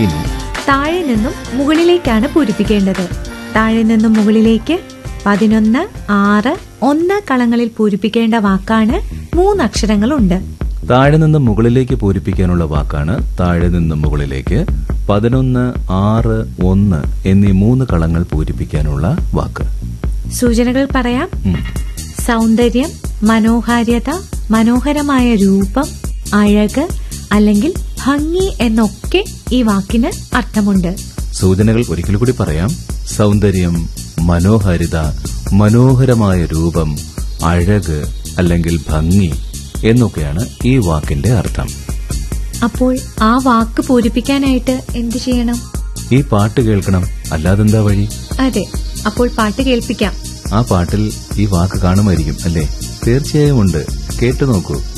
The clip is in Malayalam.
ഇനി താഴെ നിന്നും മുകളിലേക്കാണ് പൂരിപ്പിക്കേണ്ടത് താഴെ നിന്നും മുകളിലേക്ക് പതിനൊന്ന് ആറ് ഒന്ന് കളങ്ങളിൽ പൂരിപ്പിക്കേണ്ട വാക്കാണ് മൂന്നക്ഷരങ്ങളുണ്ട് താഴെ നിന്ന് മുകളിലേക്ക് പൂരിപ്പിക്കാനുള്ള വാക്കാണ് താഴെ നിന്ന് മുകളിലേക്ക് പതിനൊന്ന് ആറ് ഒന്ന് എന്നീ മൂന്ന് കളങ്ങൾ പൂരിപ്പിക്കാനുള്ള വാക്ക് സൂചനകൾ പറയാം ഉം. സൗന്ദര്യം മനോഹാര്യത മനോഹരമായ രൂപം അഴക് അല്ലെങ്കിൽ ഭംഗി എന്നൊക്കെ ഈ വാക്കിന് അർത്ഥമുണ്ട് സൂചനകൾ ഒരിക്കൽ കൂടി പറയാം സൗന്ദര്യം മനോഹാരിത മനോഹരമായ രൂപം അഴക് അല്ലെങ്കിൽ ഭംഗി എന്നൊക്കെയാണ് ഈ വാക്കിന്റെ അർത്ഥം അപ്പോൾ ആ വാക്ക് പൂരിപ്പിക്കാനായിട്ട് എന്തു ചെയ്യണം ഈ പാട്ട് കേൾക്കണം അല്ലാതെന്താ വഴി അതെ അപ്പോൾ പാട്ട് കേൾപ്പിക്കാം ആ പാട്ടിൽ ഈ വാക്ക് കാണുമായിരിക്കും അല്ലേ തീർച്ചയായും ഉണ്ട് കേട്ടു നോക്കൂ